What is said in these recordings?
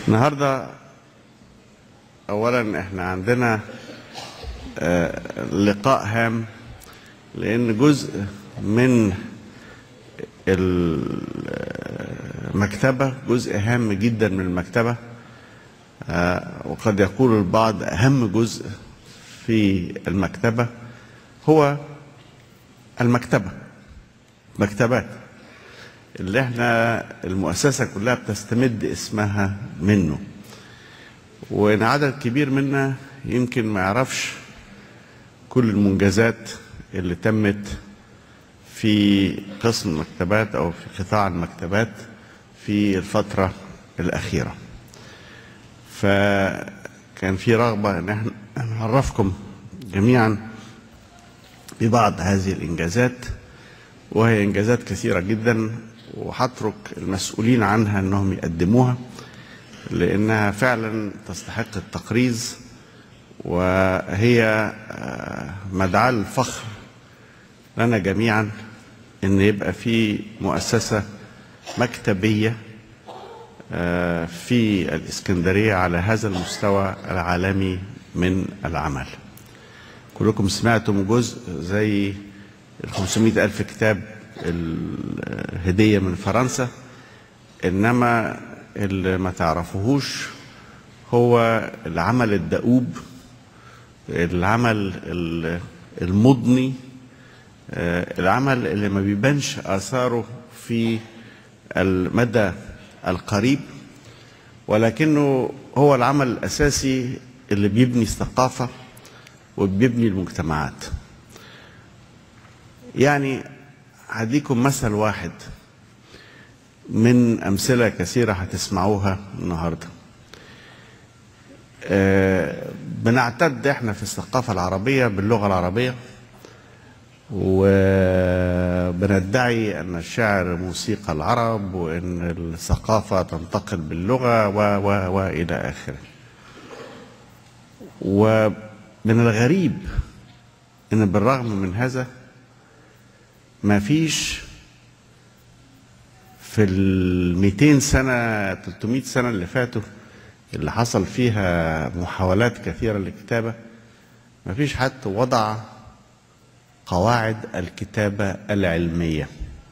النهارده اولا احنا عندنا آه، لقاء هام لان جزء من المكتبه جزء هام جدا من المكتبه آه، وقد يقول البعض اهم جزء في المكتبه هو المكتبه مكتبات اللي احنا المؤسسه كلها بتستمد اسمها منه وان عدد كبير منا يمكن ما يعرفش كل المنجزات اللي تمت في قسم المكتبات او في قطاع المكتبات في الفتره الاخيره فكان في رغبه ان احنا نعرفكم جميعا ببعض هذه الانجازات وهي انجازات كثيره جدا وهترك المسؤولين عنها انهم يقدموها لانها فعلا تستحق التقريز وهي آه، مدعاة الفخر لنا جميعا ان يبقى في مؤسسه مكتبيه آه، في الاسكندريه على هذا المستوى العالمي من العمل كلكم سمعتم جزء زي ال 500 ألف كتاب الهدية من فرنسا إنما اللي ما تعرفوهوش هو العمل الدؤوب العمل ال- المضني آه، العمل اللي ما بيبانش آثاره في المدى القريب ولكنه هو العمل الأساسي اللي بيبني الثقافة وبيبني المجتمعات يعني هديكم مثل واحد من أمثلة كثيرة هتسمعوها النهاردة آه، بنعتد احنا في الثقافة العربية باللغة العربية وبندعي أن الشعر موسيقى العرب وأن الثقافة تنتقل باللغة و و وإلى آخره ومن الغريب أن بالرغم من هذا ما فيش في ال 200 سنة 300 سنة اللي فاتوا اللي حصل فيها محاولات كثيرة للكتابة ما فيش حد وضع قواعد الكتابة العلمية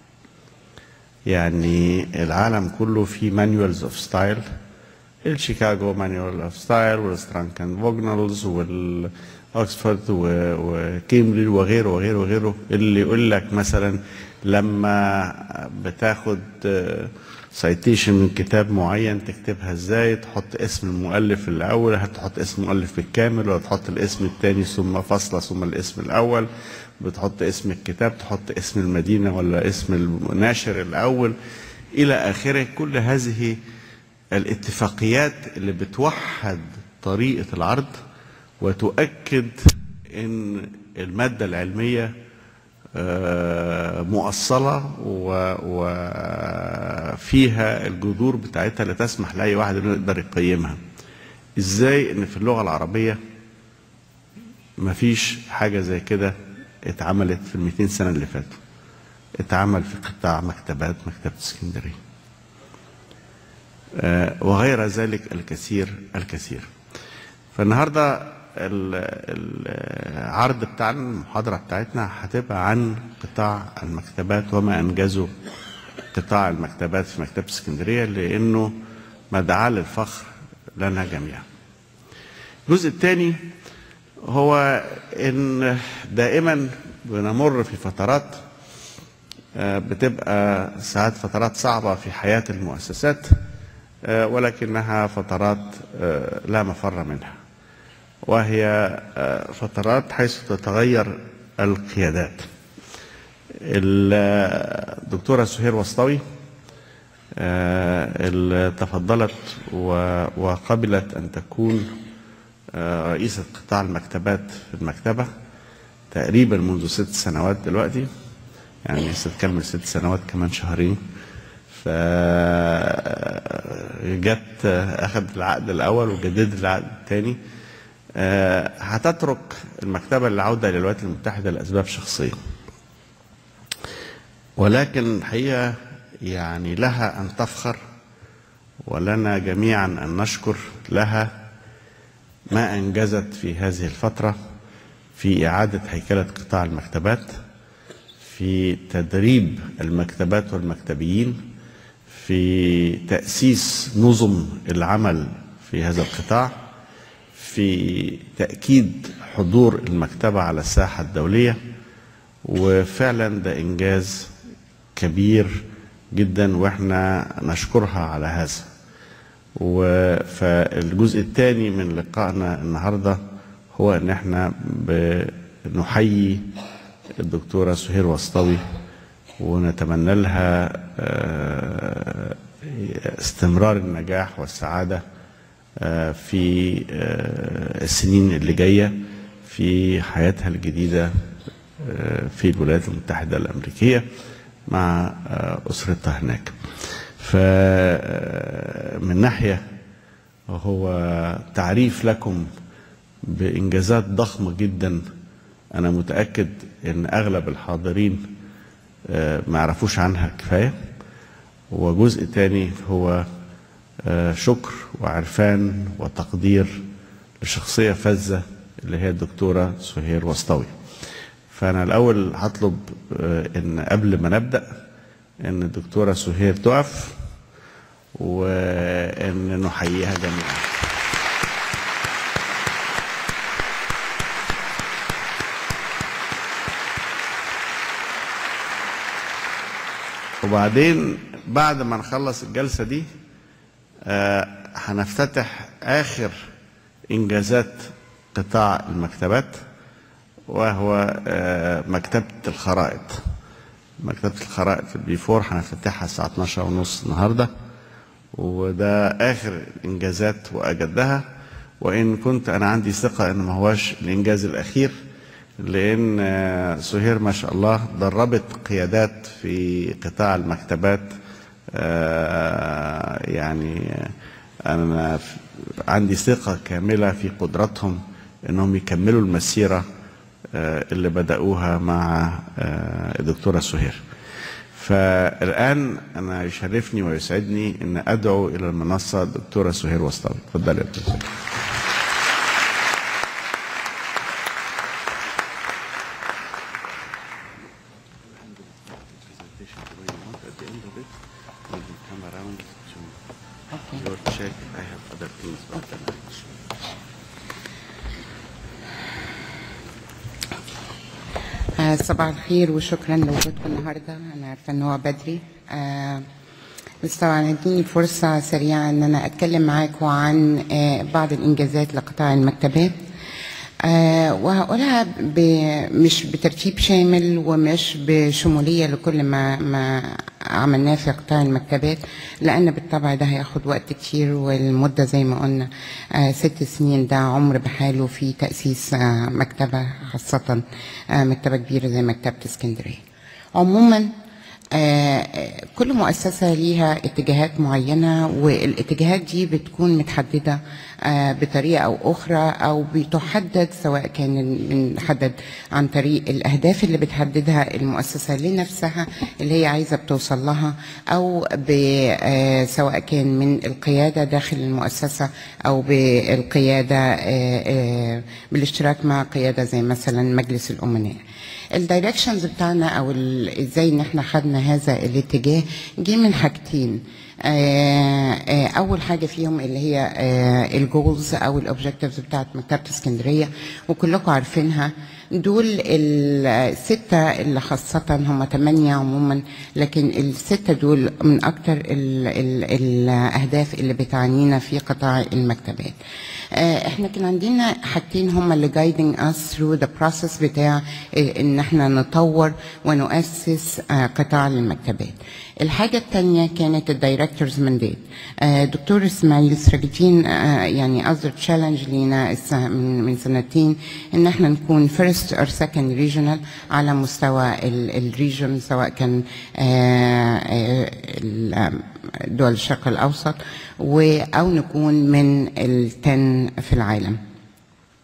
يعني العالم كله في مانيوالز اوف ستايل الشيكاغو مانيوال اوف ستايل والسترانكن فوجنالز والاكسفورد وكيمبريدج وغيره وغيره وغيره اللي يقول لك مثلا لما بتاخد سايتيشن من كتاب معين تكتبها ازاي تحط اسم المؤلف الاول هتحط اسم المؤلف بالكامل ولا تحط الاسم الثاني ثم فصله ثم الاسم الاول بتحط اسم الكتاب تحط اسم المدينه ولا اسم الناشر الاول الى اخره كل هذه الاتفاقيات اللي بتوحد طريقه العرض وتؤكد ان الماده العلميه آه، مؤصله و- وفيها الجذور بتاعتها اللي تسمح لاي واحد انه يقدر يقيمها ازاي ان في اللغه العربيه مفيش حاجه زي كده اتعملت في ال 200 سنه اللي فاتوا اتعمل في قطاع مكتبات مكتبه اسكندريه آه، وغير ذلك الكثير الكثير فالنهارده ال- العرض بتاعنا المحاضره بتاعتنا هتبقى عن قطاع المكتبات وما انجزه قطاع المكتبات في مكتبه اسكندريه لانه مدعاه للفخر لنا جميعا. الجزء الثاني هو ان دائما بنمر في فترات آه، بتبقى ساعات فترات صعبه في حياه المؤسسات آه، ولكنها فترات آه، لا مفر منها. وهي آه، فترات حيث تتغير القيادات الدكتورة سهير وسطوي آه، اللي تفضلت و- وقبلت أن تكون آه، رئيسة قطاع المكتبات في المكتبة تقريبا منذ ست سنوات دلوقتي يعني ستكمل ست سنوات كمان شهرين ف جت اخذت العقد الاول وجددت العقد الثاني آه، هتترك المكتبة للعودة إلى الولايات المتحدة لأسباب شخصية ولكن الحقيقة يعني لها أن تفخر ولنا جميعا أن نشكر لها ما أنجزت في هذه الفترة في إعادة هيكلة قطاع المكتبات في تدريب المكتبات والمكتبيين في تأسيس نظم العمل في هذا القطاع في تأكيد حضور المكتبة على الساحة الدولية وفعلا ده إنجاز كبير جدا واحنا نشكرها على هذا فالجزء الثاني من لقائنا النهارده هو ان احنا بنحيي الدكتوره سهير وسطوي ونتمنى لها استمرار النجاح والسعاده في السنين اللي جايه في حياتها الجديده في الولايات المتحده الامريكيه مع اسرتها هناك. فمن ناحيه هو تعريف لكم بانجازات ضخمه جدا انا متاكد ان اغلب الحاضرين ما يعرفوش عنها كفايه وجزء تاني هو شكر وعرفان وتقدير لشخصيه فذه اللي هي الدكتوره سهير وسطوي فانا الاول هطلب ان قبل ما نبدا ان الدكتوره سهير تقف وان نحييها جميعا وبعدين بعد ما نخلص الجلسة دي آه هنفتتح آخر إنجازات قطاع المكتبات وهو آه مكتبة الخرائط مكتبة الخرائط في البي فور هنفتحها الساعة 12 ونص النهاردة وده آخر الإنجازات وأجدها وإن كنت أنا عندي ثقة إن ما هواش الإنجاز الأخير لأن سهير ما شاء الله دربت قيادات في قطاع المكتبات يعني أنا عندي ثقة كاملة في قدرتهم إنهم يكملوا المسيرة اللي بدأوها مع الدكتورة سهير فالآن أنا يشرفني ويسعدني أن أدعو إلى المنصة الدكتورة سهير وسطوي تفضلي يا دكتورة صباح الخير وشكرا لوجودكم النهارده انا عارفه ان هو بدري آه بس طبعا اديني فرصه سريعه ان انا اتكلم معاكم عن آه بعض الانجازات لقطاع المكتبات آه وهقولها مش بترتيب شامل ومش بشموليه لكل ما ما عملناه في قطاع المكتبات لان بالطبع ده هياخد وقت كتير والمده زي ما قلنا آه ست سنين ده عمر بحاله في تاسيس آه مكتبه خاصه آه مكتبه كبيره زي مكتبه اسكندريه عموما كل مؤسسة ليها اتجاهات معينة والاتجاهات دي بتكون متحددة بطريقة أو أخرى أو بتحدد سواء كان بنحدد عن طريق الأهداف اللي بتحددها المؤسسة لنفسها اللي هي عايزة بتوصل لها أو سواء كان من القيادة داخل المؤسسة أو بالقيادة بالاشتراك مع قيادة زي مثلا مجلس الأمناء الدايركشنز بتاعنا او ازاي ان احنا خدنا هذا الاتجاه جه من حاجتين اول حاجه فيهم اللي هي الجولز او الاوبجكتيفز بتاعت مكتبه اسكندريه وكلكم عارفينها دول الستة اللي خاصة هم ثمانية عموما لكن الستة دول من أكتر ال ال الأهداف اللي بتعنينا في قطاع المكتبات احنا كان عندنا حاجتين هم اللي guiding us through the process بتاع ان احنا نطور ونؤسس قطاع المكتبات الحاجة الثانية كانت الدايركتورز مانديت دكتور اسماعيل سراج يعني أصدر تشالنج لينا من سنتين ان احنا نكون first or second regional على مستوى الريجن سواء كان دول الشرق الأوسط أو نكون من التن في العالم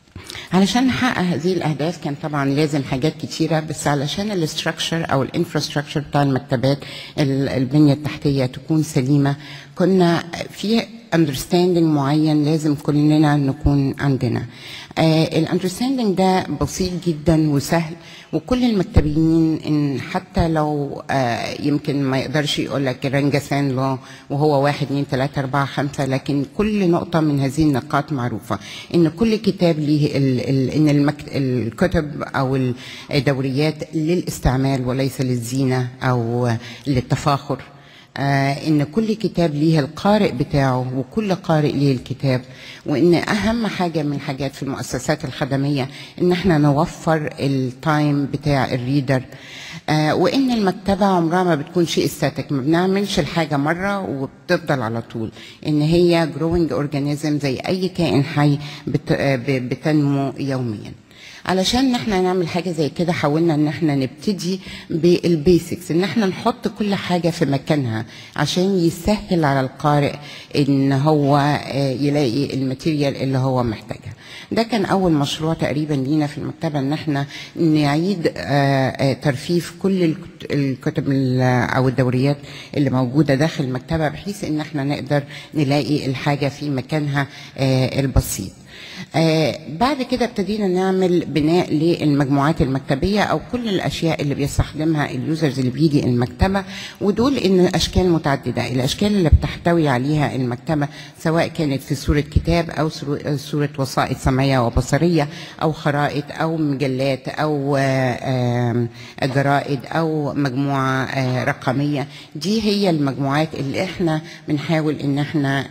علشان نحقق هذه الاهداف كان طبعا لازم حاجات كتيره بس علشان الاستراكشر او الانفراستراكشر بتاع المكتبات ال- البنيه التحتيه تكون سليمه كنا في understanding معين لازم كلنا نكون عندنا الاندرستاندينج ده بسيط جدا وسهل وكل المكتبيين ان حتى لو آه يمكن ما يقدرش يقول لك رنجسان لو وهو واحد اتنين تلاته اربعه خمسه لكن كل نقطه من هذه النقاط معروفه ان كل كتاب ليه ال ال ان المك الكتب او الدوريات للاستعمال وليس للزينه او للتفاخر آه ان كل كتاب ليه القارئ بتاعه وكل قارئ ليه الكتاب وان اهم حاجه من الحاجات في المؤسسات الخدميه ان احنا نوفر التايم بتاع الريدر آه وان المكتبه عمرها ما بتكون شيء استاتيك ما بنعملش الحاجه مره وبتفضل على طول ان هي جروينج اورجانيزم زي اي كائن حي بت بتنمو يوميا علشان ان احنا نعمل حاجه زي كده حاولنا ان احنا نبتدي بالبيسكس ان احنا نحط كل حاجه في مكانها عشان يسهل على القارئ ان هو يلاقي الماتيريال اللي هو محتاجها ده كان اول مشروع تقريبا لينا في المكتبه ان احنا نعيد ترفيف كل الكتب او الدوريات اللي موجوده داخل المكتبه بحيث ان احنا نقدر نلاقي الحاجه في مكانها البسيط آه بعد كده ابتدينا نعمل بناء للمجموعات المكتبية أو كل الأشياء اللي بيستخدمها اليوزرز اللي بيجي المكتبة ودول إن أشكال متعددة الأشكال اللي بتحتوي عليها المكتبة سواء كانت في صورة كتاب أو صورة وسائط سمعية وبصرية أو خرائط أو مجلات أو آه جرائد أو مجموعة آه رقمية دي هي المجموعات اللي احنا بنحاول ان احنا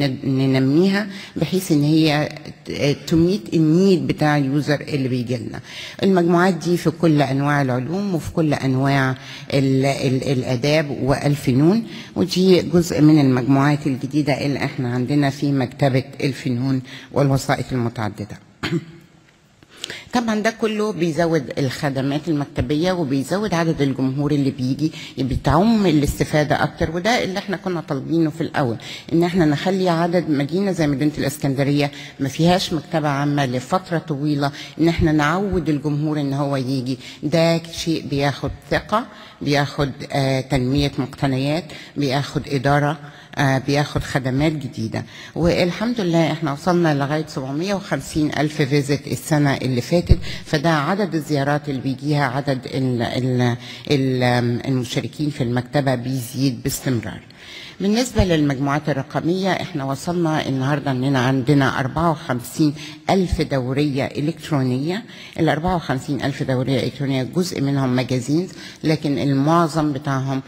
ننميها بحيث ان هي تميت النيد بتاع اليوزر اللي بيجي لنا المجموعات دي في كل انواع العلوم وفي كل انواع ال ال الاداب والفنون ودي جزء من المجموعات الجديده اللي احنا عندنا في مكتبه الفنون والوسائط المتعدده طبعا ده كله بيزود الخدمات المكتبيه وبيزود عدد الجمهور اللي بيجي بتعم الاستفاده اكتر وده اللي احنا كنا طالبينه في الاول ان احنا نخلي عدد مدينه زي مدينه الاسكندريه ما فيهاش مكتبه عامه لفتره طويله ان احنا نعود الجمهور ان هو يجي ده شيء بياخد ثقه بياخد آه تنميه مقتنيات بياخد اداره آه بياخد خدمات جديدة والحمد لله احنا وصلنا لغاية 750 ألف فيزيت السنة اللي فاتت فده عدد الزيارات اللي بيجيها عدد ال ال ال المشتركين في المكتبة بيزيد باستمرار بالنسبة للمجموعات الرقمية احنا وصلنا النهاردة اننا عندنا 54 ألف دورية إلكترونية ال 54 ألف دورية إلكترونية جزء منهم مجازين لكن المعظم بتاعهم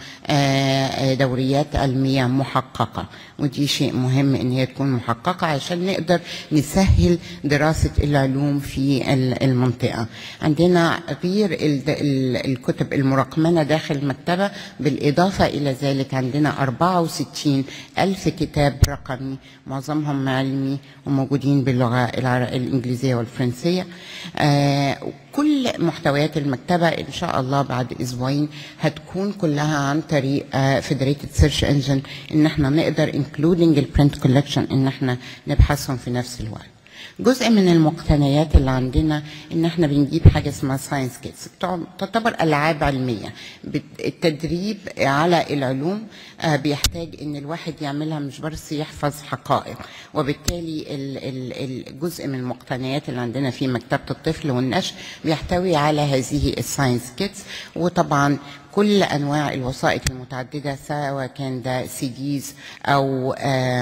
دوريات علمية محققة ودي شيء مهم ان هي تكون محققة عشان نقدر نسهل دراسة العلوم في المنطقة عندنا غير الكتب المرقمنة داخل المكتبة بالإضافة إلى ذلك عندنا 64 ألف كتاب رقمي معظمهم علمي وموجودين باللغة الإنجليزية والفرنسية آه كل محتويات المكتبة إن شاء الله بعد أسبوعين هتكون كلها عن طريق فيدريتد سيرش انجن إن احنا نقدر including البرنت كولكشن إن احنا نبحثهم في نفس الوقت. جزء من المقتنيات اللي عندنا ان احنا بنجيب حاجه اسمها ساينس كيتس تعتبر العاب علميه التدريب على العلوم بيحتاج ان الواحد يعملها مش بس يحفظ حقائق وبالتالي الجزء من المقتنيات اللي عندنا في مكتبه الطفل والنشء بيحتوي على هذه الساينس كيتس وطبعا كل انواع الوسائط المتعدده سواء كان ده سي ديز او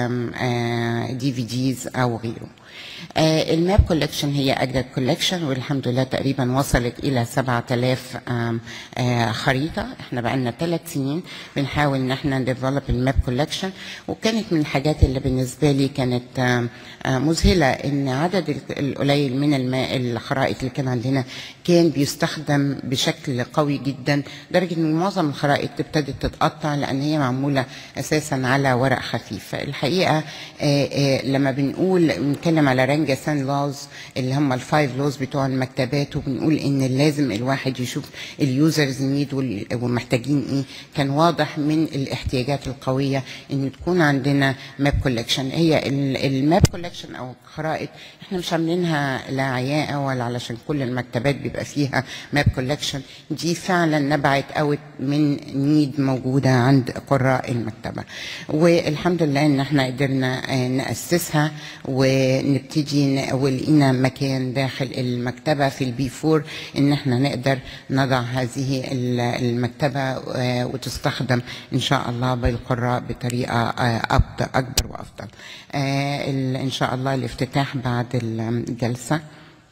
دي في ديز او غيره آه الماب كولكشن هي اجدد كولكشن والحمد لله تقريبا وصلت الى 7000 آه خريطه احنا بقالنا ثلاث سنين بنحاول ان احنا نديفلوب الماب كولكشن وكانت من الحاجات اللي بالنسبه لي كانت آه مذهله ان عدد القليل من الماء الخرائط اللي كان عندنا كان بيستخدم بشكل قوي جدا لدرجه ان معظم الخرائط ابتدت تتقطع لان هي معموله اساسا على ورق خفيف فالحقيقه لما بنقول بنتكلم على لانجاسان لوز اللي هم الفايف لوز بتوع المكتبات وبنقول ان لازم الواحد يشوف اليوزرز نيد والمحتاجين ايه كان واضح من الاحتياجات القويه ان تكون عندنا ماب كولكشن هي الماب كولكشن او الخرائط احنا مش عاملينها لا عياقه ولا علشان كل المكتبات بيبقى فيها ماب كولكشن دي فعلا نبعت اوت من نيد موجوده عند قراء المكتبه والحمد لله ان احنا قدرنا آه، ناسسها ونبتدي ن- ولقينا مكان داخل المكتبه في البي فور ان احنا نقدر نضع هذه ال- المكتبه آه، وتستخدم ان شاء الله بالقراء بطريقه آه، أبد- اكبر وافضل آه، ال- ان شاء الله الافتتاح بعد الجلسه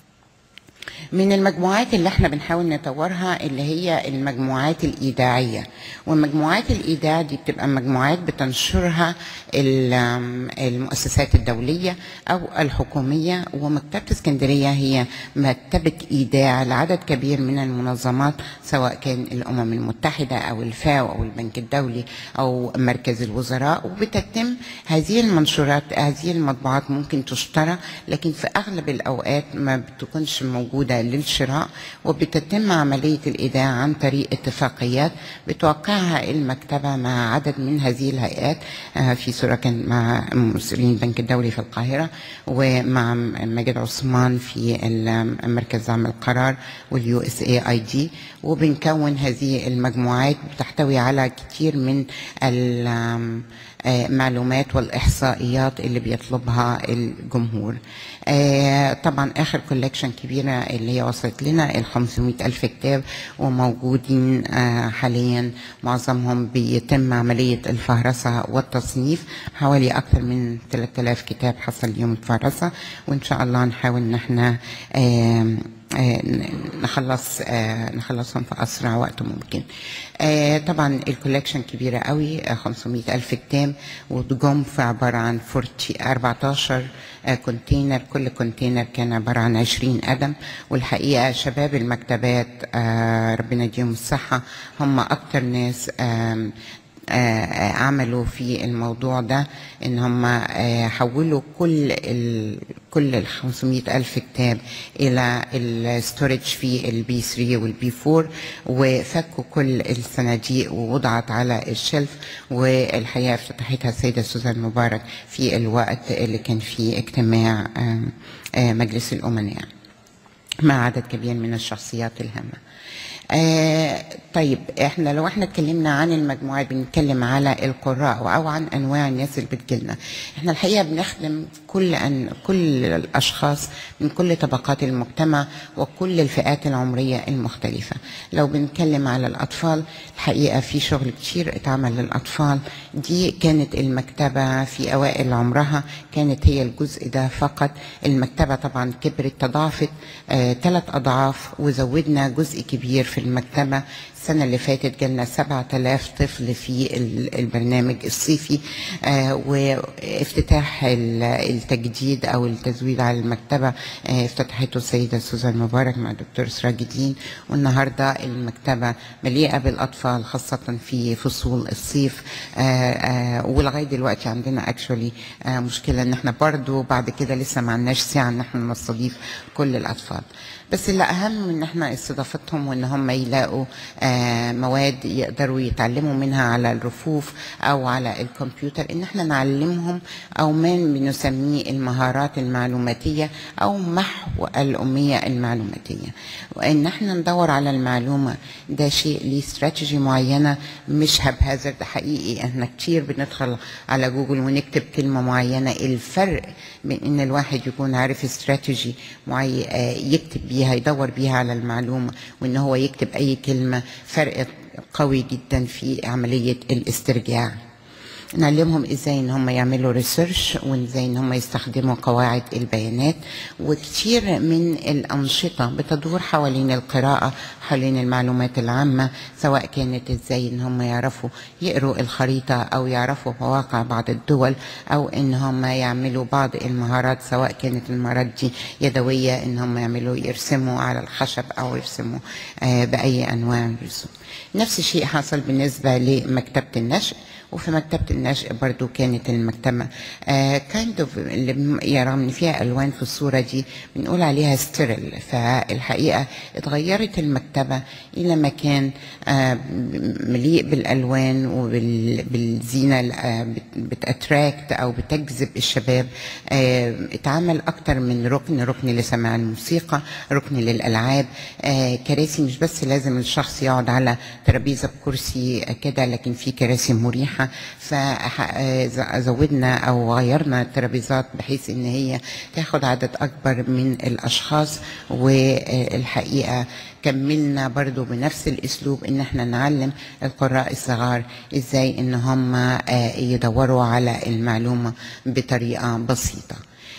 من المجموعات اللي احنا بنحاول نطورها اللي هي المجموعات الإيداعية والمجموعات الإيداع دي بتبقى مجموعات بتنشرها ال- آم، المؤسسات الدولية أو الحكومية ومكتبة اسكندرية هي مكتبة إيداع لعدد كبير من المنظمات سواء كان الأمم المتحدة أو الفاو أو البنك الدولي أو مركز الوزراء وبتتم هذه المنشورات هذه المطبوعات ممكن تشترى لكن في أغلب الأوقات ما بتكونش موجودة للشراء وبتتم عملية الإيداع عن طريق اتفاقيات بتوقعها المكتبة مع عدد من هذه الهيئات آه، في صورة كان مع مسؤولين البنك الدولي في القاهرة ومع ماجد عثمان في ال- مركز دعم القرار واليو اس اي اي دي وبنكون هذه المجموعات بتحتوي على كتير من ال- آه، معلومات والإحصائيات اللي بيطلبها الجمهور آه، طبعا آخر كولكشن كبيرة اللي هي وصلت لنا ال 500 ألف كتاب وموجودين آه، حاليا معظمهم بيتم عملية الفهرسة والتصنيف حوالي أكثر من 3000 كتاب حصل اليوم الفهرسة وإن شاء الله نحاول إن احنا آم، آه، نخلص آه، نخلصهم في اسرع وقت ممكن آه، طبعا الكولكشن كبيره قوي آه، 500 الف كتاب وجم في عباره عن 40 14 آه، كونتينر كل كونتينر كان عباره عن 20 قدم والحقيقه شباب المكتبات آه، ربنا يديهم الصحه هم اكتر ناس آم، آه، عملوا في الموضوع ده ان هم آه، حولوا كل ال كل ال 500 الف كتاب الى الستورج في البي 3 والبي 4 وفكوا كل الصناديق ووضعت على الشلف والحقيقه افتتحتها السيده سوزان مبارك في الوقت اللي كان فيه اجتماع آه، آه، مجلس الامناء مع عدد كبير من الشخصيات الهامه آه طيب احنا لو احنا اتكلمنا عن المجموعات بنتكلم على القراء او عن انواع الناس اللي بتجيلنا احنا الحقيقه بنخدم كل أن كل الاشخاص من كل طبقات المجتمع وكل الفئات العمريه المختلفه لو بنتكلم على الاطفال الحقيقه في شغل كتير اتعمل للاطفال دي كانت المكتبه في اوائل عمرها كانت هي الجزء ده فقط المكتبه طبعا كبرت تضاعفت ثلاث اضعاف وزودنا جزء كبير في المكتبه السنة اللي فاتت جالنا 7000 طفل في ال- البرنامج الصيفي آه، وافتتاح ال- التجديد أو التزويد على المكتبة آه، افتتحته السيدة سوزان مبارك مع الدكتور سراج الدين والنهاردة المكتبة مليئة بالأطفال خاصة في فصول الصيف آه، آه، ولغاية دلوقتي عندنا اكشولي مشكلة ان احنا برضو بعد كده لسه ما عندناش ساعة ان احنا نستضيف كل الأطفال بس اللي أهم من احنا استضافتهم وان هم يلاقوا آه، مواد يقدروا يتعلموا منها على الرفوف او على الكمبيوتر ان احنا نعلمهم او ما بنسميه المهارات المعلوماتيه او محو الاميه المعلوماتيه وان احنا ندور على المعلومه ده شيء ليه استراتيجي معينه مش هبهزر ده حقيقي احنا كتير بندخل على جوجل ونكتب كلمه معينه الفرق بين ان الواحد يكون عارف استراتيجي معين يكتب بيها يدور بيها على المعلومه وان هو يكتب اي كلمه فرق قوي جدا في عمليه الاسترجاع نعلمهم ازاي ان هم يعملوا ريسيرش وازاي ان هم يستخدموا قواعد البيانات وكتير من الانشطه بتدور حوالين القراءه حوالين المعلومات العامه سواء كانت ازاي ان هم يعرفوا يقروا الخريطه او يعرفوا مواقع بعض الدول او ان هم يعملوا بعض المهارات سواء كانت المهارات دي يدويه ان هم يعملوا يرسموا على الخشب او يرسموا آه، باي انواع الرسوم نفس الشيء حصل بالنسبه لمكتبه النشء وفي مكتبة النشء برضو كانت المكتبة كايند اوف اللي يرى من فيها ألوان في الصورة دي بنقول عليها ستيرل فالحقيقة اتغيرت المكتبة إلى مكان آه، مليء بالألوان وبالزينة بتأتراكت أو بتجذب الشباب آه، اتعمل أكتر من ركن ركن لسماع الموسيقى ركن للألعاب آه، كراسي مش بس لازم الشخص يقعد على ترابيزة بكرسي كده لكن في كراسي مريحة فزودنا أو غيرنا الترابيزات بحيث إن هي تاخد عدد أكبر من الأشخاص والحقيقة كملنا برضو بنفس الاسلوب ان احنا نعلم القراء الصغار ازاي ان هم آه، يدوروا على المعلومه بطريقه بسيطه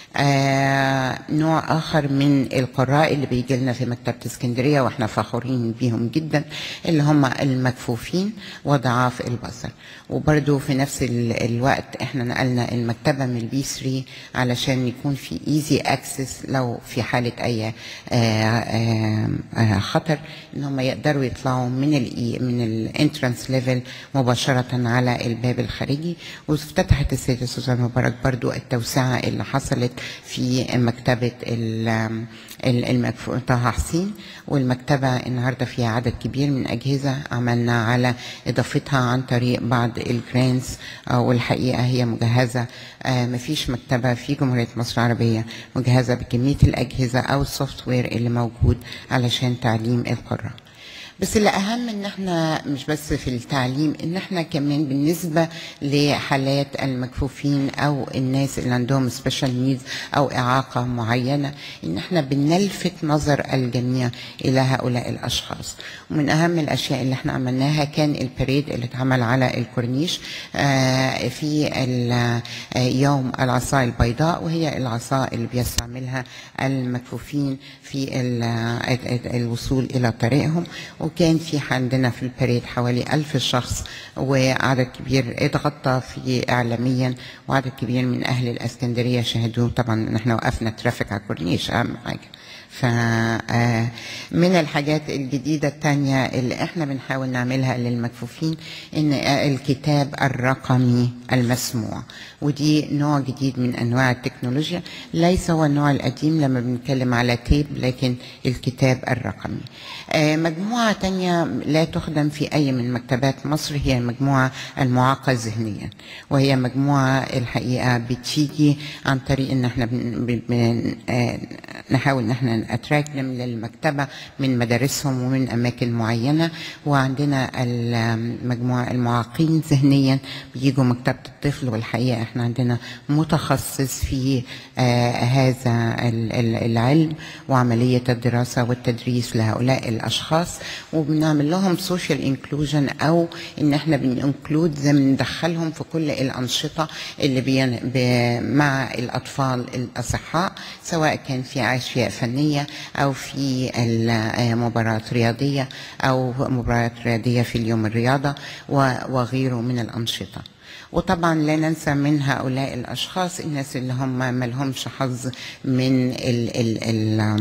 آه نوع اخر من القراء اللي بيجي لنا في مكتبه اسكندريه واحنا فخورين بيهم جدا اللي هم المكفوفين وضعاف البصر وبرده في نفس ال- الوقت احنا نقلنا المكتبه من البي 3 علشان يكون في ايزي اكسس لو في حاله اي آه آه آه خطر ان هم يقدروا يطلعوا من ال من الانترانس ليفل مباشره على الباب الخارجي وافتتحت السيده سوزان مبارك برضو التوسعه اللي حصلت في مكتبه ال- ال- المكفو طه حسين والمكتبه النهارده فيها عدد كبير من اجهزه عملنا على اضافتها عن طريق بعض الجرانتس والحقيقه هي مجهزه آه، مفيش مكتبه في جمهوريه مصر العربيه مجهزه بكميه الاجهزه او السوفت وير اللي موجود علشان تعليم القراء بس الأهم إن إحنا مش بس في التعليم إن إحنا كمان بالنسبة لحالات المكفوفين أو الناس اللي عندهم سبيشال نيدز أو إعاقة معينة إن إحنا بنلفت نظر الجميع إلى هؤلاء الأشخاص ومن أهم الأشياء اللي إحنا عملناها كان البريد اللي اتعمل على الكورنيش آه، في ال- آه، يوم العصا البيضاء وهي العصا اللي بيستعملها المكفوفين في ال- ال- الوصول إلى طريقهم وكان في عندنا في البريد حوالي ألف شخص وعدد كبير اتغطى في إعلاميا وعدد كبير من أهل الإسكندرية شهدوه طبعا نحن وقفنا ترافيك على الكورنيش أهم حاجة فمن الحاجات الجديدة التانية اللي احنا بنحاول نعملها للمكفوفين ان الكتاب الرقمي المسموع ودي نوع جديد من انواع التكنولوجيا ليس هو النوع القديم لما بنتكلم على تيب لكن الكتاب الرقمي آه، مجموعة تانية لا تخدم في أي من مكتبات مصر هي المجموعة المعاقة ذهنيا وهي مجموعة الحقيقة بتيجي عن طريق ان احنا بن بن بن آه، نحاول ان احنا اتراك للمكتبة من مدارسهم ومن اماكن معينة وعندنا المجموعة المعاقين ذهنيا بيجوا مكتبة الطفل والحقيقة احنا عندنا متخصص في آه، هذا ال- ال- العلم وعملية الدراسة والتدريس لهؤلاء الأشخاص وبنعمل لهم سوشيال انكلوجن أو إن احنا بننكلود زي بندخلهم في كل الأنشطة اللي بين ب- مع الأطفال الأصحاء سواء كان في أشياء فنية أو في ال- آه، مباريات رياضية أو مباريات رياضية في اليوم الرياضة و- وغيره من الأنشطة وطبعا لا ننسى من هؤلاء الاشخاص الناس اللي هم ما لهمش حظ من ال ال ال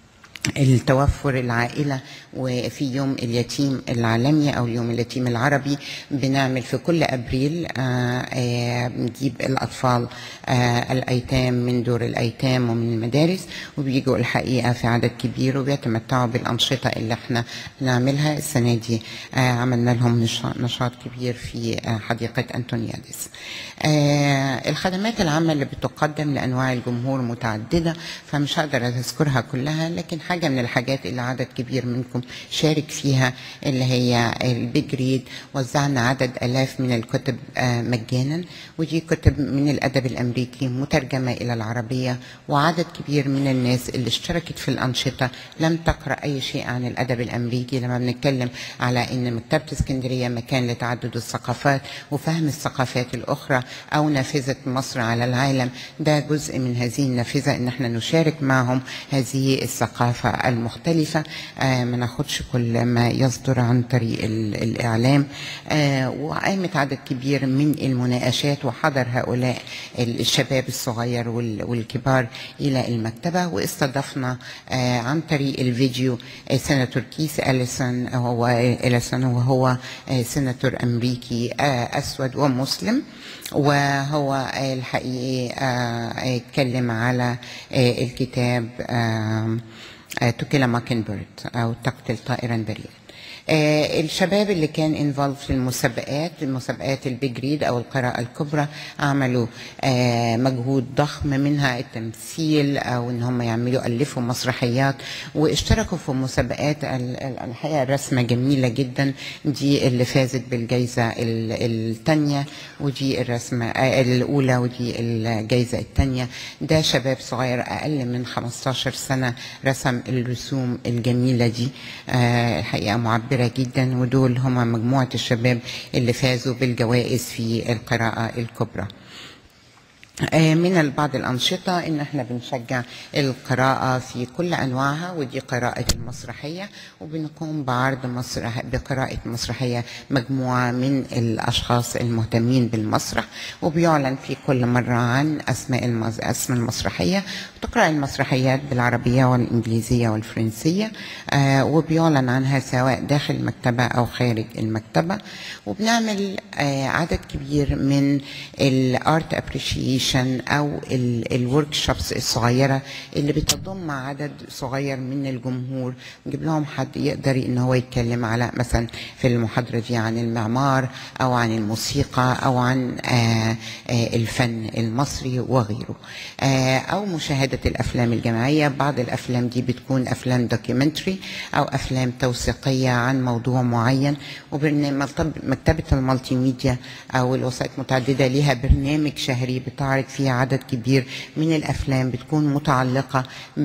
التوفر العائلة وفي يوم اليتيم العالمي أو يوم اليتيم العربي بنعمل في كل أبريل آه، آه، بنجيب الأطفال آه، الأيتام من دور الأيتام ومن المدارس وبيجوا الحقيقة في عدد كبير وبيتمتعوا بالأنشطة اللي احنا بنعملها السنة دي آه، عملنا لهم نشا- نشاط كبير في آه، حديقة أنطونيادس آه، الخدمات العامة اللي بتقدم لأنواع الجمهور متعددة فمش هقدر أذكرها كلها لكن حاجة من الحاجات اللي عدد كبير منكم شارك فيها اللي هي البيج ريد وزعنا عدد آلاف من الكتب آه، مجانا ودي كتب من الأدب الأمريكي مترجمة إلى العربية وعدد كبير من الناس اللي اشتركت في الأنشطة لم تقرأ أي شيء عن الأدب الأمريكي لما بنتكلم على أن مكتبة اسكندرية مكان لتعدد الثقافات وفهم الثقافات الأخرى أو نافذة مصر على العالم ده جزء من هذه النافذة ان احنا نشارك معهم هذه الثقافة المختلفة آه، ما ناخدش كل ما يصدر عن طريق ال- الإعلام آه، وقامت عدد كبير من المناقشات وحضر هؤلاء الشباب الصغير وال- والكبار إلى المكتبة واستضفنا آه، عن طريق الفيديو آه، سيناتور كيس أليسون هو أليسون وهو آه، سيناتور أمريكي آه، أسود ومسلم وهو آه، الحقيقي آه، اتكلم على آه، الكتاب تو كيل ماكن بيرد أو تقتل طائرا بريئا آه، الشباب اللي كان انفولف في المسابقات المسابقات البيج ريد او القراءه الكبرى عملوا آه، مجهود ضخم منها التمثيل او ان هم يعملوا الفوا مسرحيات واشتركوا في مسابقات ال- ال- الحقيقه الرسمه جميله جدا دي اللي فازت بالجائزه الثانيه ودي الرسمه آه، الاولى ودي الجائزه الثانيه ده شباب صغير اقل من 15 سنه رسم الرسوم الجميله دي آه، الحقيقه معبره جدا ودول هم مجموعه الشباب اللي فازوا بالجوائز في القراءه الكبرى آه، من بعض الأنشطة إن إحنا بنشجع القراءة في كل أنواعها ودي قراءة المسرحية وبنقوم بعرض مسرح بقراءة مسرحية مجموعة من الأشخاص المهتمين بالمسرح وبيعلن في كل مرة عن أسماء المز... أسم المسرحية تقرأ المسرحيات بالعربية والإنجليزية والفرنسية آه، وبيعلن عنها سواء داخل المكتبة أو خارج المكتبة وبنعمل آه، عدد كبير من الارت ابريشيشن او الورك شوبس الصغيره اللي بتضم عدد صغير من الجمهور نجيب لهم حد يقدر ان هو يتكلم على مثلا في المحاضره دي عن المعمار او عن الموسيقى او عن آه، آه، الفن المصري وغيره آه، او مشاهده الافلام الجماعيه بعض الافلام دي بتكون افلام دوكيومنتري او افلام توثيقيه عن موضوع معين وبرنامج مكتبه المالتي ميديا او الوسائط متعدده ليها برنامج شهري بتعرض فيه عدد كبير من الافلام بتكون متعلقه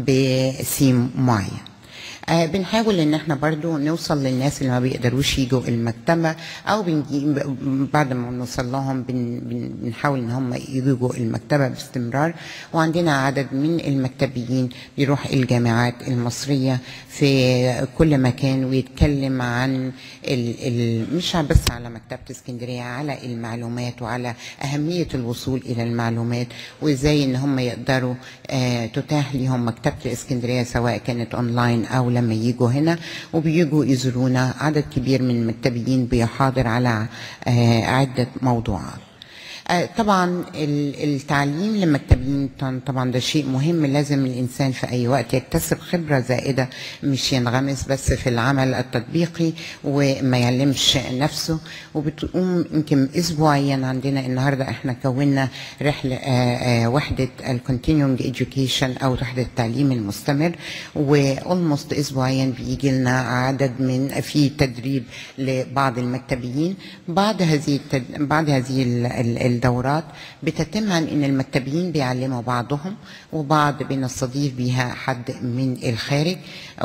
بثيم معين آه بنحاول ان احنا برضو نوصل للناس اللي ما بيقدروش يجوا المكتبه او بنجي بعد ما نوصل لهم بن بن بنحاول ان هم يجوا المكتبه باستمرار وعندنا عدد من المكتبيين بيروح الجامعات المصريه في كل مكان ويتكلم عن ال ال مش بس على مكتبه اسكندريه على المعلومات وعلى اهميه الوصول الى المعلومات وازاي ان هم يقدروا آه تتاح لهم مكتبه اسكندريه سواء كانت اونلاين او لما يجوا هنا وبيجوا يزورونا عدد كبير من المكتبيين بيحاضر على آه عده موضوعات آه، طبعا ال- التعليم للمكتبين طن- طبعا ده شيء مهم لازم الانسان في اي وقت يكتسب خبره زائده مش ينغمس بس في العمل التطبيقي وما يعلمش نفسه وبتقوم يمكن اسبوعيا عندنا النهارده احنا كونا رحله آه، آه، وحده الكونتينيوم education او وحده التعليم المستمر واولموست اسبوعيا بيجي لنا عدد من في تدريب لبعض المكتبيين بعد هذه التد... بعد هذه ال- ال- الدورات بتتم عن ان المكتبيين بيعلموا بعضهم وبعض بنستضيف بيها حد من الخارج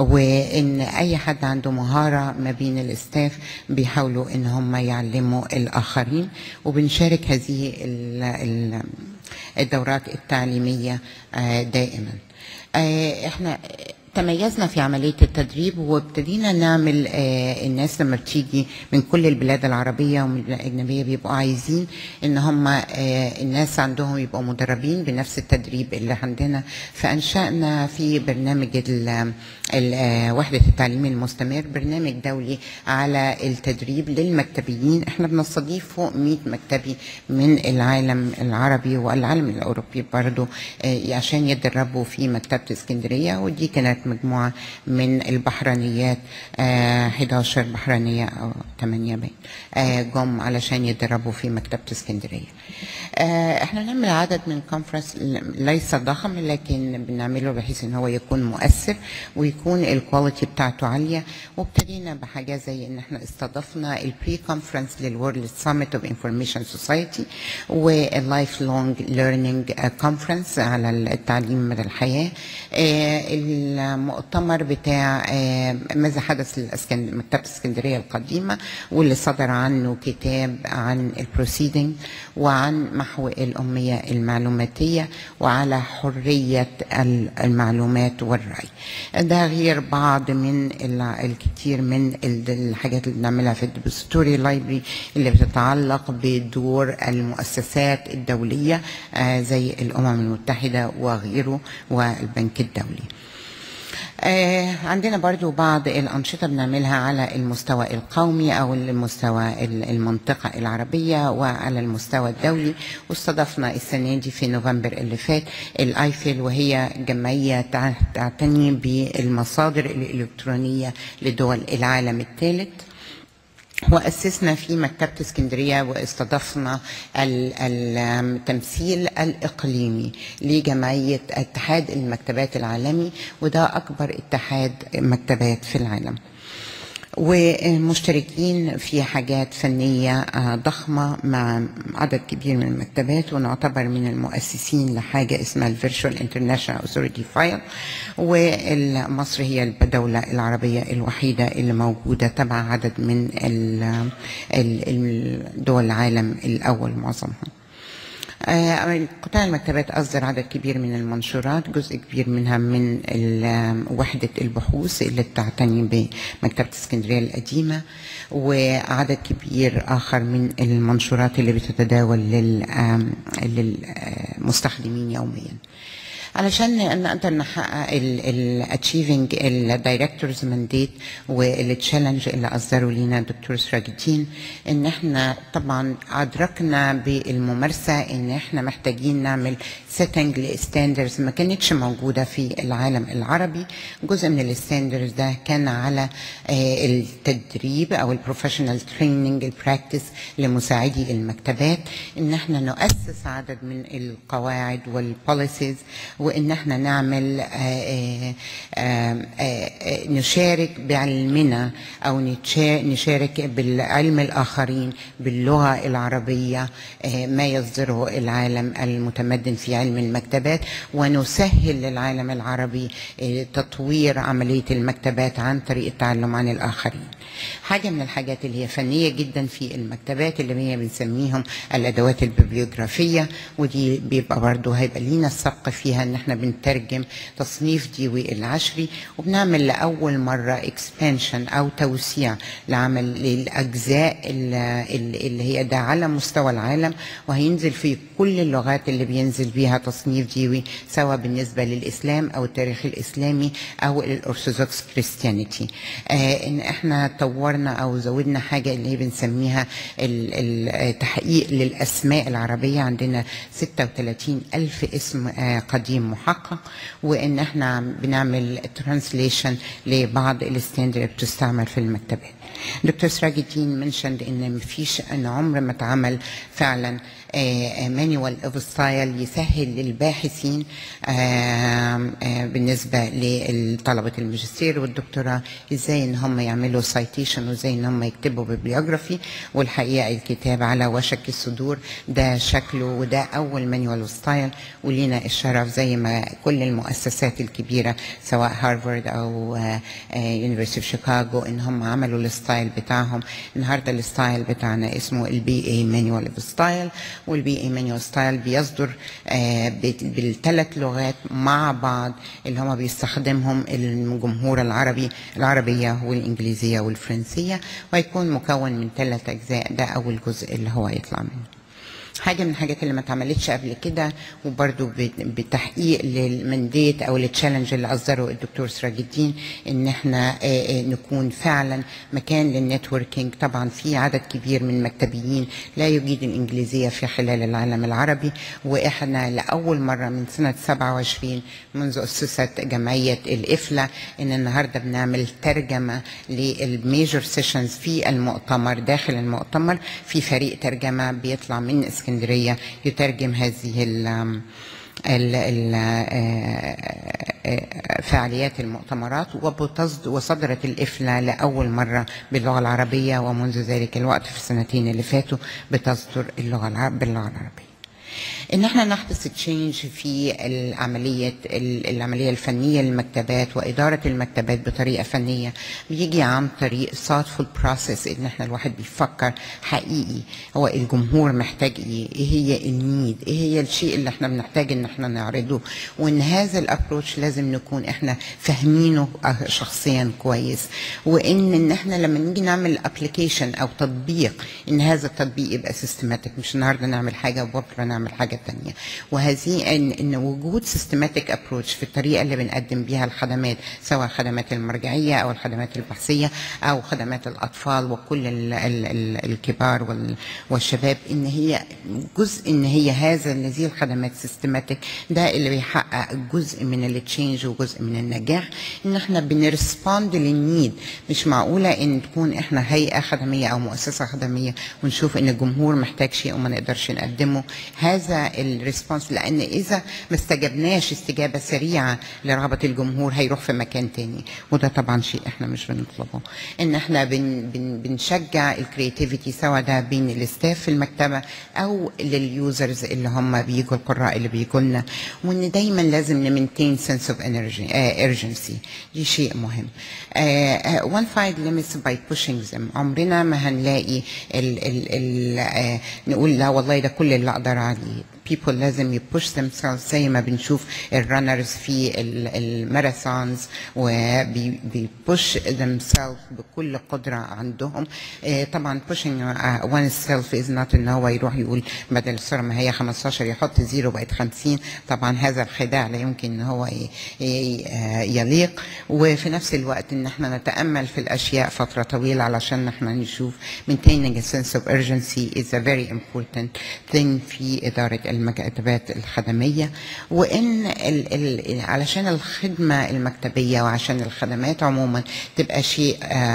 وان اي حد عنده مهاره ما بين الاستاف بيحاولوا ان هم يعلموا الاخرين وبنشارك هذه ال- ال- الدورات التعليميه آه، دائما آه، احنا تميزنا في عملية التدريب وابتدينا نعمل آه الناس لما بتيجي من كل البلاد العربية ومن البلاد الأجنبية بيبقوا عايزين إن هم آه الناس عندهم يبقوا مدربين بنفس التدريب اللي عندنا فأنشأنا في برنامج ال- ال- آه، وحدة التعليم المستمر برنامج دولي على التدريب للمكتبيين احنا بنستضيف فوق 100 مكتبي من العالم العربي والعالم الأوروبي برضو آه، عشان يتدربوا في مكتبة اسكندرية ودي كانت مجموعة من البحرانيات آه، 11 بحرانية أو 8 باين آه، جم علشان يتدربوا في مكتبة اسكندرية آه، احنا نعمل عدد من كونفرنس ليس ضخم لكن بنعمله بحيث ان هو يكون مؤثر ويكون الكواليتي بتاعته عالية وابتدينا بحاجة زي ان احنا استضفنا البري كونفرنس للورلد سامت اوف انفورميشن سوسايتي واللايف لونج ليرنينج كونفرنس على التعليم مدى الحياة آه، ال- المؤتمر بتاع آه، ماذا حدث للأسكن- مكتبة اسكندرية القديمة واللي صدر عنه كتاب عن البروسيدنج وعن محو الأمية المعلوماتية وعلى حرية ال- المعلومات والرأي ده غير بعض من ال- الكثير من ال- الحاجات اللي بنعملها في الديبوزيتوري لايبرري اللي بتتعلق بدور المؤسسات الدولية آه، زي الأمم المتحدة وغيره والبنك الدولي آه، عندنا برضو بعض الأنشطة بنعملها على المستوى القومي أو المستوى ال- المنطقة العربية وعلى المستوى الدولي واستضفنا السنة دي في نوفمبر اللي فات الآيفل وهي جمعية تع- تعتني بالمصادر الإلكترونية لدول العالم الثالث وأسسنا في مكتبة اسكندرية واستضفنا ال- التمثيل الإقليمي لجمعية اتحاد المكتبات العالمي وده أكبر اتحاد مكتبات في العالم ومشتركين في حاجات فنية آه، ضخمة مع عدد كبير من المكتبات ونعتبر من المؤسسين لحاجة اسمها الفيرتشوال انترناشونال اوثوريتي فايل ومصر هي الدولة العربية الوحيدة اللي موجودة تبع عدد من ال- ال- ال- دول العالم الأول معظمهم آه، قطاع المكتبات أصدر عدد كبير من المنشورات جزء كبير منها من ال- وحدة البحوث اللي بتعتني بمكتبة اسكندرية القديمة وعدد كبير آخر من المنشورات اللي بتتداول لل- آم، للمستخدمين يوميا علشان نقدر نحقق الاتشيفنج الدايركتورز مانديت والتشالنج اللي اصدره لينا الدكتور سراج الدين ان احنا طبعا ادركنا بالممارسه ان احنا محتاجين نعمل سيتنج لستاندرز ما كانتش موجوده في العالم العربي جزء من الستاندرز ده كان على آه، التدريب او البروفيشنال تريننج البراكتس لمساعدي المكتبات ان احنا نؤسس عدد من القواعد والبوليسيز وان احنا نعمل آه، آه، آه، آه، نشارك بعلمنا او نتشا- نشارك بالعلم الاخرين باللغه العربيه آه، ما يصدره العالم المتمدن في علم المكتبات ونسهل للعالم العربي آه، تطوير عمليه المكتبات عن طريق التعلم عن الاخرين. حاجه من الحاجات اللي هي فنيه جدا في المكتبات اللي هي بنسميهم الادوات الببليوغرافيه ودي بيبقى برضه هيبقى لينا السبق فيها ان احنا بنترجم تصنيف ديوي العشري وبنعمل لاول مره اكسبانشن او توسيع لعمل للاجزاء ال- ال- اللي هي ده على مستوى العالم وهينزل في كل اللغات اللي بينزل بيها تصنيف ديوي سواء بالنسبه للاسلام او التاريخ الاسلامي او الارثوذكس كريستيانيتي آه ان احنا طورنا او زودنا حاجه اللي هي بنسميها ال- التحقيق للاسماء العربيه عندنا 36 الف اسم آه قديم محقق وان احنا بنعمل ترانسليشن لبعض الستاندرد اللي بتستعمل في المكتبات دكتور سراج الدين منشند ان مفيش ان عمر ما اتعمل فعلا مانيوال اوف ستايل يسهل للباحثين آه، آه، بالنسبه لطلبه الماجستير والدكتوراه ازاي ان هم يعملوا سايتيشن وازاي ان هم يكتبوا بيبليوجرافي والحقيقه الكتاب على وشك الصدور ده شكله وده اول مانيوال اوف ستايل ولينا الشرف زي ما كل المؤسسات الكبيره سواء هارفارد او يونيفرسيتي اوف شيكاغو ان هم عملوا الستايل بتاعهم النهارده الستايل بتاعنا اسمه البي اي مانيوال اوف ستايل والبي اي مانيوال ستايل بيصدر آه، بال- بالثلاث لغات مع بعض اللي هم بيستخدمهم الجمهور العربي العربيه والانجليزيه والفرنسيه وهيكون مكون من ثلاث اجزاء ده اول جزء اللي هو يطلع منه حاجه من الحاجات اللي ما اتعملتش قبل كده وبرده بتحقيق للمنديت او للتشالنج اللي اصدره الدكتور سراج الدين ان احنا آه، آه، نكون فعلا مكان للنتوركينج طبعا في عدد كبير من المكتبيين لا يجيد الانجليزيه في خلال العالم العربي واحنا لاول مره من سنه 27 منذ اسست جمعيه الافلا ان النهارده بنعمل ترجمه للميجر سيشنز في المؤتمر داخل المؤتمر في فريق ترجمه بيطلع من اسكندريه يترجم هذه ال ال- ال- آه، آه، فعاليات المؤتمرات وبتصد وصدرت الإفلا لأول مرة باللغة العربية ومنذ ذلك الوقت في السنتين اللي فاتوا بتصدر اللغة العرب باللغة العربية ان احنا نحدث تشينج في العمليه العمليه الفنيه للمكتبات واداره المكتبات بطريقه فنيه بيجي عن طريق thoughtful process ان احنا الواحد بيفكر حقيقي هو الجمهور محتاج ايه ايه هي النيد ايه هي الشيء اللي احنا بنحتاج ان احنا نعرضه وان هذا الابروتش لازم نكون احنا فاهمينه شخصيا كويس وان ان احنا لما نيجي نعمل ابلكيشن او تطبيق ان هذا التطبيق يبقى سيستماتيك مش النهارده نعمل حاجه وبكره نعمل حاجه ثانيه وهذه ان ان وجود سيستماتيك ابروتش في الطريقه اللي بنقدم بيها الخدمات سواء الخدمات المرجعيه او الخدمات البحثيه او خدمات الاطفال وكل ال ال ال الكبار وال والشباب ان هي جزء ان هي هذا هذه الخدمات سيستماتيك ده اللي بيحقق جزء من التشينج وجزء من النجاح ان احنا بنرسبوند للنيد مش معقوله ان تكون احنا هيئه خدميه او مؤسسه خدميه ونشوف ان الجمهور محتاج شيء وما نقدرش نقدمه هذا الريسبونس لان اذا ما استجبناش استجابه سريعه لرغبه الجمهور هيروح في مكان تاني وده طبعا شيء احنا مش بنطلبه ان احنا بن بن بنشجع الكرياتيفيتي سواء ده بين الاستاف في المكتبه او لليوزرز اللي هم بيجوا القراء اللي بيجوا لنا وان دايما لازم نمنتين سنس اوف انرجي urgency دي شيء مهم uh, uh, one fight limits by pushing them عمرنا ما هنلاقي ال ال ال uh, نقول لا والله ده كل اللي اقدر عليه people لازم يبوش themselves زي ما بنشوف الرانرز في الماراثونز وبيبوش themselves بكل قدرة عندهم طبعا pushing oneself is not ان هو يروح يقول بدل السرعة ما هي 15 يحط زيرو بقت 50 طبعا هذا الخداع لا يمكن ان هو يليق وفي نفس الوقت ان احنا نتأمل في الاشياء فترة طويلة علشان احنا نشوف maintaining a sense of urgency is a very important thing في إدارة المكتبات الخدمية وإن ال ال علشان الخدمة المكتبية وعشان الخدمات عموما تبقى شيء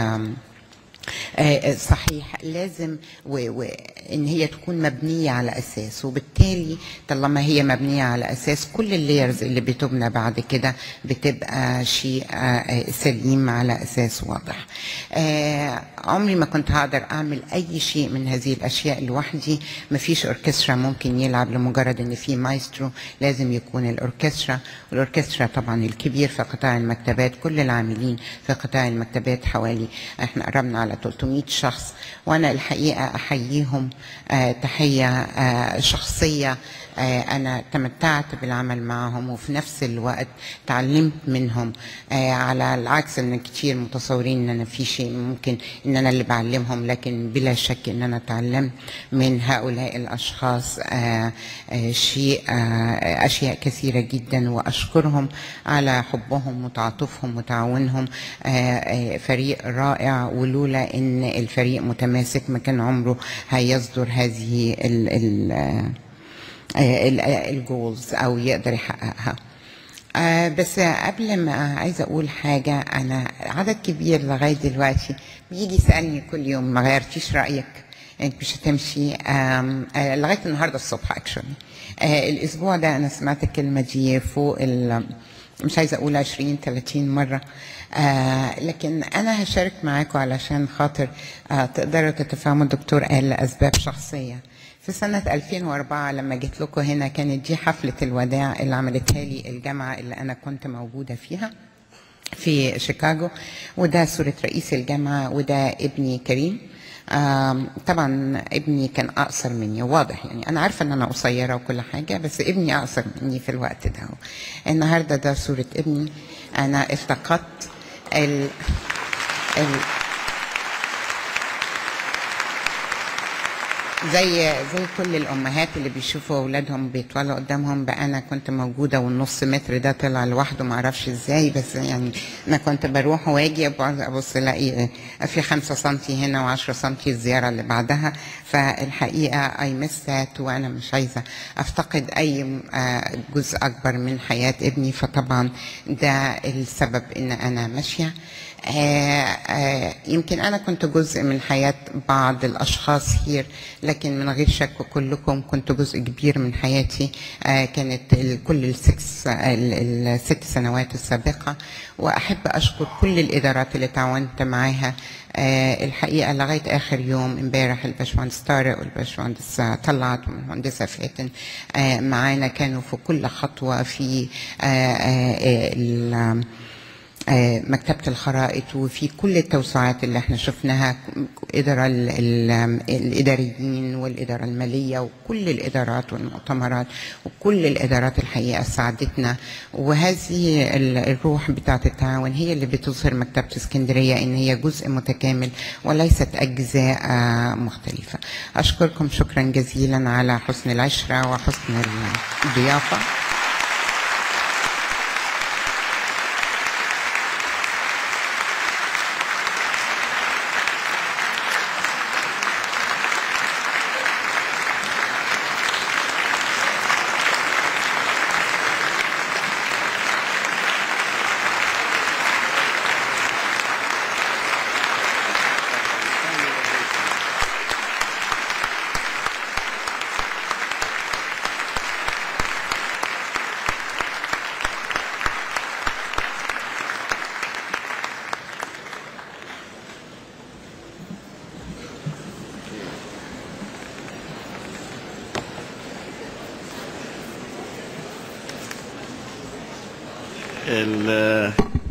صحيح لازم وان هي تكون مبنيه على اساس وبالتالي طالما هي مبنيه على اساس كل اللايرز اللي بتبنى بعد كده بتبقى شيء سليم على اساس واضح عمري ما كنت هقدر اعمل اي شيء من هذه الاشياء لوحدي مفيش اوركسترا ممكن يلعب لمجرد ان في مايسترو لازم يكون الاوركسترا والاوركسترا طبعا الكبير في قطاع المكتبات كل العاملين في قطاع المكتبات حوالي احنا قربنا على 300 شخص وانا الحقيقه احييهم آه تحيه آه شخصيه آه انا تمتعت بالعمل معهم وفي نفس الوقت تعلمت منهم على العكس ان كتير متصورين ان انا في شيء ممكن ان انا اللي بعلمهم لكن بلا شك ان انا تعلمت من هؤلاء الاشخاص شيء اشياء كثيره جدا واشكرهم على حبهم وتعاطفهم وتعاونهم فريق رائع ولولا ان الفريق متماسك ما كان عمره هيصدر هذه ال ال الجولز او يقدر يحققها آه بس قبل ما عايزه اقول حاجه انا عدد كبير لغايه دلوقتي بيجي يسالني كل يوم ما غيرتيش رايك انت مش هتمشي آه لغايه النهارده الصبح اكشولي آه الاسبوع ده انا سمعت الكلمه دي فوق مش عايزه اقول 20 30 مره آه لكن انا هشارك معاكم علشان خاطر آه تقدروا تتفهموا الدكتور قال لاسباب شخصيه في سنة 2004 لما جيت لكم هنا كانت دي حفلة الوداع اللي عملتها لي الجامعة اللي أنا كنت موجودة فيها في شيكاغو وده صورة رئيس الجامعة وده ابني كريم طبعا ابني كان اقصر مني واضح يعني انا عارفه ان انا قصيره وكل حاجه بس ابني اقصر مني في الوقت ده النهارده ده صوره ابني انا افتقدت ال ال زي زي كل الامهات اللي بيشوفوا اولادهم بيطولوا قدامهم بقى انا كنت موجوده والنص متر ده طلع لوحده ما اعرفش ازاي بس يعني انا كنت بروح واجي ابص الاقي في 5 سم هنا و10 سم الزياره اللي بعدها فالحقيقه اي مس ذات وانا مش عايزه افتقد اي جزء اكبر من حياه ابني فطبعا ده السبب ان انا ماشيه آه آه يمكن انا كنت جزء من حياه بعض الاشخاص هير لكن لكن من غير شك كلكم كنتوا جزء كبير من حياتي آه، كانت ال- كل السكس ال- الست سنوات السابقة وأحب أشكر كل الإدارات اللي تعاونت معاها آه، الحقيقة لغاية آخر يوم امبارح الباشمهندس طارق والباشمهندس طلعت والمهندسة فاتن آه، معانا كانوا في كل خطوة في آه، آه، آه، ال- آه، مكتبة الخرائط وفي كل التوسعات اللي احنا شفناها إدارة ال- ال- الإداريين والإدارة المالية وكل الإدارات والمؤتمرات وكل الإدارات الحقيقة ساعدتنا وهذه ال- الروح بتاعة التعاون هي اللي بتظهر مكتبة اسكندرية إن هي جزء متكامل وليست أجزاء آه، مختلفة أشكركم شكرا جزيلا على حسن العشرة وحسن الضيافة ال-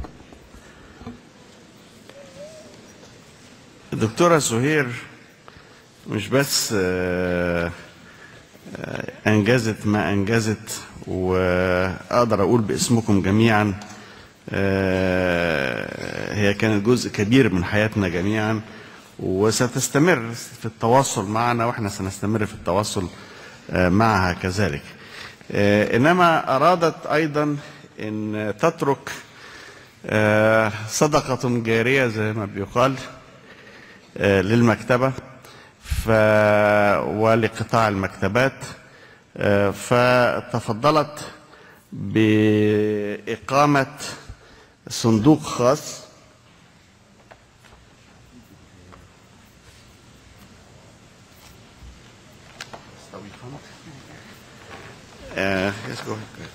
الدكتورة سهير مش بس آه، آه، أنجزت ما أنجزت وأقدر أقول باسمكم جميعا آه، هي كانت جزء كبير من حياتنا جميعا وستستمر في التواصل معنا واحنا سنستمر في التواصل آه، معها كذلك آه، انما ارادت ايضا ان تترك آه، صدقه جاريه زي ما بيقال آه، للمكتبه ف ولقطاع المكتبات آه، فتفضلت باقامه صندوق خاص آه، yes, go ahead.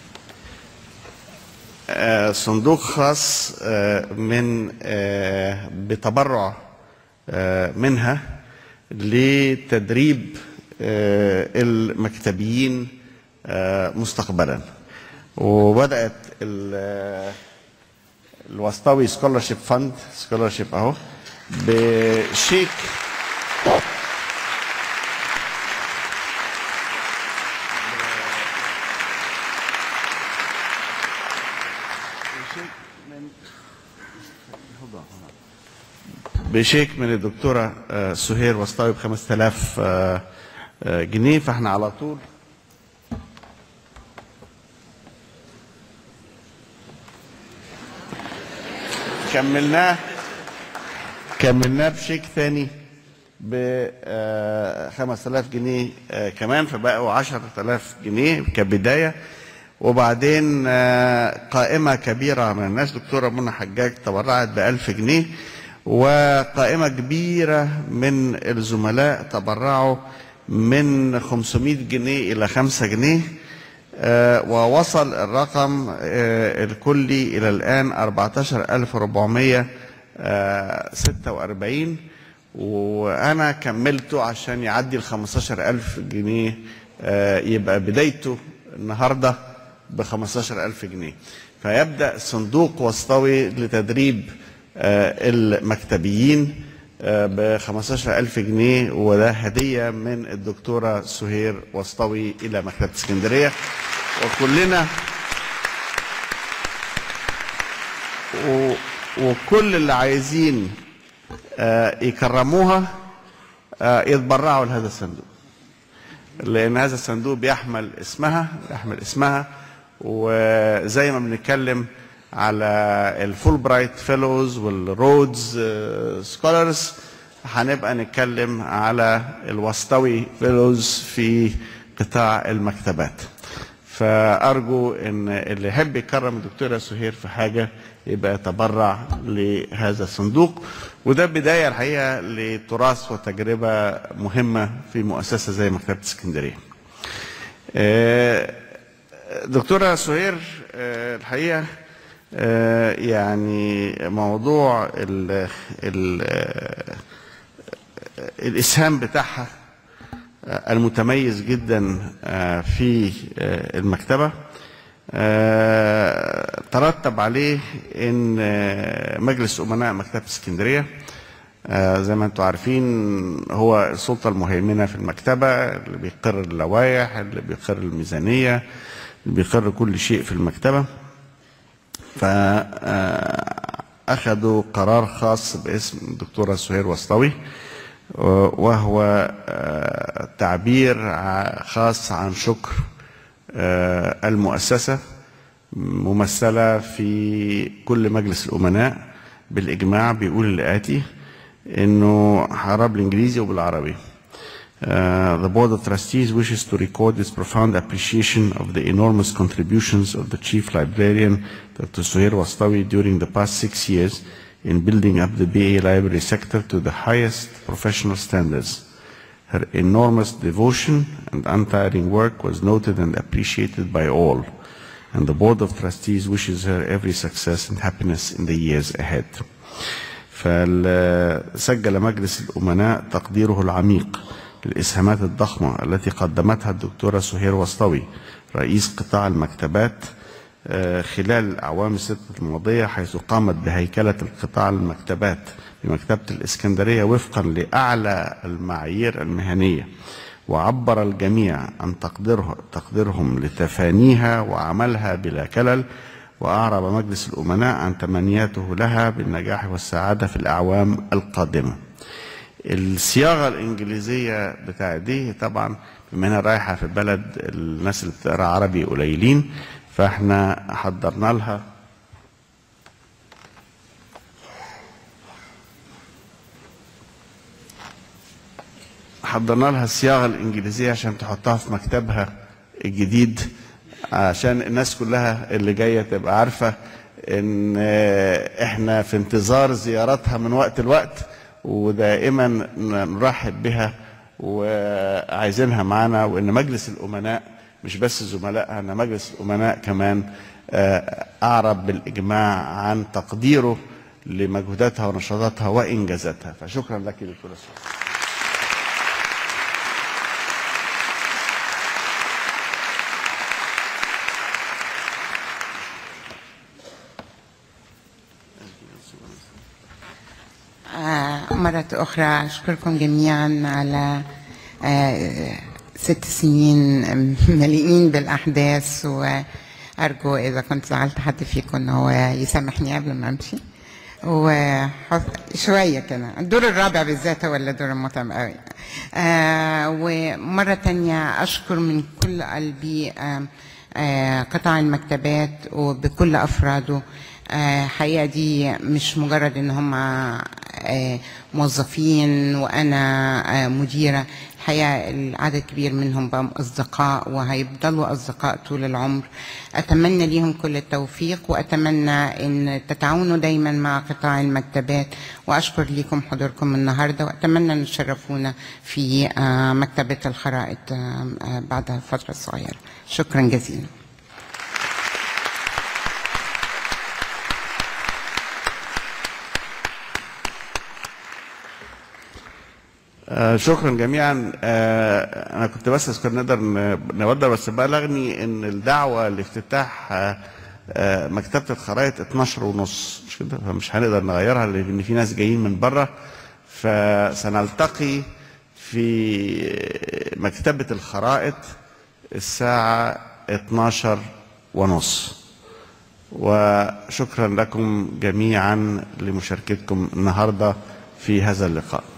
آه، صندوق خاص آه، من آه، بتبرع آه، منها لتدريب آه، المكتبيين آه، مستقبلا وبدات ال- آه، الوسطوي سكولرشيب فند سكولرشيب اهو بشيك بشيك من الدكتوره آه، سهير وسطاوي ب 5000 آه، آه، جنيه فاحنا على طول كملناه كملناه بشيك ثاني ب آه، 5000 جنيه آه، كمان فبقوا 10000 جنيه كبدايه وبعدين آه، قائمه كبيره من الناس دكتوره منى حجاج تبرعت ب 1000 جنيه وقائمه كبيره من الزملاء تبرعوا من 500 جنيه الى 5 جنيه آه، ووصل الرقم آه، الكلي إلى الآن 14446 وأنا كملته عشان يعدي ال 15000 جنيه آه، يبقى بدايته النهاردة ب 15000 جنيه فيبدأ صندوق وسطوي لتدريب آه، المكتبيين ب 15000 جنيه وده هدية من الدكتورة سهير وسطوي إلى مكتبة اسكندرية وكلنا و وكل اللي عايزين آه، يكرموها آه، يتبرعوا لهذا الصندوق لأن هذا الصندوق بيحمل اسمها بيحمل اسمها وزي ما بنتكلم على الفول برايت فيلوز والرودز سكولرز هنبقى نتكلم على الوسطوي فيلوز في قطاع المكتبات فارجو ان اللي يحب يكرم الدكتوره سهير في حاجه يبقى يتبرع لهذا الصندوق وده بدايه الحقيقه لتراث وتجربه مهمه في مؤسسه زي مكتبه اسكندريه. آه، دكتوره سهير آه، الحقيقه آه، يعني موضوع ال ال الاسهام بتاعها المتميز جدا في المكتبه ترتب عليه ان مجلس امناء مكتبه اسكندريه زي ما انتم عارفين هو السلطه المهيمنه في المكتبه اللي بيقر اللوائح اللي بيقر الميزانيه اللي بيقر كل شيء في المكتبه فاخذوا قرار خاص باسم الدكتوره سهير وسطوي وهو تعبير خاص عن شكر المؤسسة ممثلة في كل مجلس الأمناء بالإجماع بيقول الآتي إنه هقرا بالإنجليزي وبالعربي Uh, the Board of Trustees wishes to record its profound appreciation of the enormous contributions of the Chief Librarian, Dr. Suhair Wastawi, during the past six years in building up the BA library sector to the highest professional standards. Her enormous devotion and untiring work was noted and appreciated by all, and the Board of Trustees wishes her every success and happiness in the years ahead. فسجل مجلس الأمناء تقديره العميق للإسهامات الضخمة التي قدمتها الدكتورة سهير وسطوي رئيس قطاع المكتبات خلال الأعوام الستة الماضية حيث قامت بهيكلة القطاع المكتبات بمكتبة الإسكندرية وفقا لأعلى المعايير المهنية وعبر الجميع عن تقديره تقديرهم لتفانيها وعملها بلا كلل وأعرب مجلس الأمناء عن تمنياته لها بالنجاح والسعادة في الأعوام القادمة الصياغة الإنجليزية بتاع دي طبعا بما انها رايحة في بلد الناس اللي بتقرا عربي قليلين فاحنا حضرنا لها حضرنا لها الصياغه الانجليزيه عشان تحطها في مكتبها الجديد عشان الناس كلها اللي جايه تبقى عارفه ان احنا في انتظار زيارتها من وقت لوقت ودائما نرحب بها وعايزينها معانا وان مجلس الامناء مش بس زملائها ان مجلس الامناء كمان اعرب بالاجماع عن تقديره لمجهوداتها ونشاطاتها وانجازاتها فشكرا لك دكتوره سهير مرة أخرى أشكركم جميعا على ست سنين مليئين بالأحداث وأرجو إذا كنت زعلت حد فيكم إن هو يسامحني قبل ما أمشي وشوية كده الدور الرابع بالذات هو اللي دور المهم قوي آه ومرة تانية أشكر من كل قلبي آه آه قطاع المكتبات وبكل أفراده حقيقة دي مش مجرد ان هم موظفين وانا مديرة الحقيقة العدد كبير منهم بقوا أصدقاء وهيفضلوا أصدقاء طول العمر أتمنى ليهم كل التوفيق وأتمنى أن تتعاونوا دايما مع قطاع المكتبات وأشكر لكم حضوركم النهاردة وأتمنى أن تشرفونا في مكتبة الخرائط بعد فترة صغيرة شكرا جزيلا آه شكرا جميعا آه انا كنت بس اذكر نقدر نودع بس بلغني ان الدعوه لافتتاح آه مكتبه الخرائط 12 ونص مش كده فمش هنقدر نغيرها لان في ناس جايين من بره فسنلتقي في مكتبه الخرائط الساعه 12 ونص وشكرا لكم جميعا لمشاركتكم النهارده في هذا اللقاء